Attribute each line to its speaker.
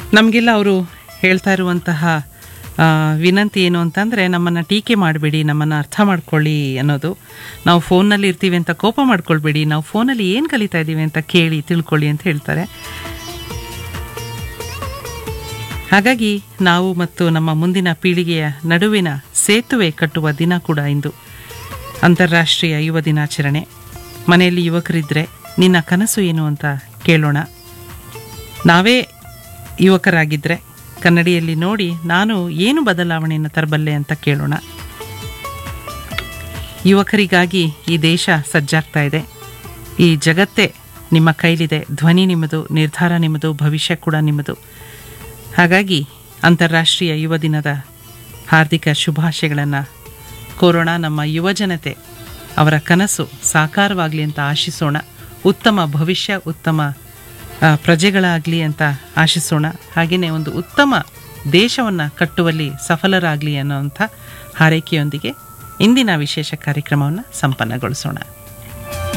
Speaker 1: ನಮಗೆಲ್ಲ ಅವರು ಹೇಳ್ತಾ ಇರುವಂತಹ ಆ, ವಿನಂತಿ ಏನು ಅಂತಂದರೆ ನಮ್ಮನ್ನು ಟೀಕೆ ಮಾಡಬೇಡಿ ನಮ್ಮನ್ನು ಅರ್ಥ ಮಾಡ್ಕೊಳ್ಳಿ ಅನ್ನೋದು ನಾವು ಫೋನ್ನಲ್ಲಿ ಇರ್ತೀವಿ ಅಂತ ಕೋಪ ಮಾಡ್ಕೊಳ್ಬೇಡಿ ನಾವು ಫೋನಲ್ಲಿ ಏನು ಕಲಿತಾ ಇದ್ದೀವಿ ಅಂತ ಕೇಳಿ ತಿಳ್ಕೊಳ್ಳಿ ಅಂತ ಹೇಳ್ತಾರೆ ಹಾಗಾಗಿ ನಾವು ಮತ್ತು ನಮ್ಮ ಮುಂದಿನ ಪೀಳಿಗೆಯ ನಡುವಿನ ಸೇತುವೆ ಕಟ್ಟುವ ದಿನ ಕೂಡ ಇಂದು ಅಂತಾರಾಷ್ಟ್ರೀಯ ಯುವ ದಿನಾಚರಣೆ ಮನೆಯಲ್ಲಿ ಯುವಕರಿದ್ದರೆ ನಿನ್ನ ಕನಸು ಏನು ಅಂತ ಕೇಳೋಣ ನಾವೇ ಯುವಕರಾಗಿದ್ದರೆ ಕನ್ನಡಿಯಲ್ಲಿ ನೋಡಿ ನಾನು ಏನು ಬದಲಾವಣೆಯನ್ನು ತರಬಲ್ಲೆ ಅಂತ ಕೇಳೋಣ ಯುವಕರಿಗಾಗಿ ಈ ದೇಶ ಸಜ್ಜಾಗ್ತಾ ಇದೆ ಈ ಜಗತ್ತೇ ನಿಮ್ಮ ಕೈಲಿದೆ ಧ್ವನಿ ನಿಮ್ಮದು ನಿರ್ಧಾರ ನಿಮ್ಮದು ಭವಿಷ್ಯ ಕೂಡ ನಿಮ್ಮದು ಹಾಗಾಗಿ ಅಂತಾರಾಷ್ಟ್ರೀಯ ಯುವ ದಿನದ ಹಾರ್ದಿಕ ಶುಭಾಶಯಗಳನ್ನು ಕೋರೋಣ ನಮ್ಮ ಯುವಜನತೆ ಅವರ ಕನಸು ಸಾಕಾರವಾಗಲಿ ಅಂತ ಆಶಿಸೋಣ ಉತ್ತಮ ಭವಿಷ್ಯ ಉತ್ತಮ ಆ, ಪ್ರಜೆಗಳಾಗಲಿ ಅಂತ ಆಶಿಸೋಣ ಹಾಗೆಯೇ ಒಂದು ಉತ್ತಮ ದೇಶವನ್ನು ಕಟ್ಟುವಲ್ಲಿ ಸಫಲರಾಗಲಿ ಅನ್ನೋಂಥ ಹಾರೈಕೆಯೊಂದಿಗೆ ಇಂದಿನ ವಿಶೇಷ ಕಾರ್ಯಕ್ರಮವನ್ನು ಸಂಪನ್ನಗೊಳಿಸೋಣ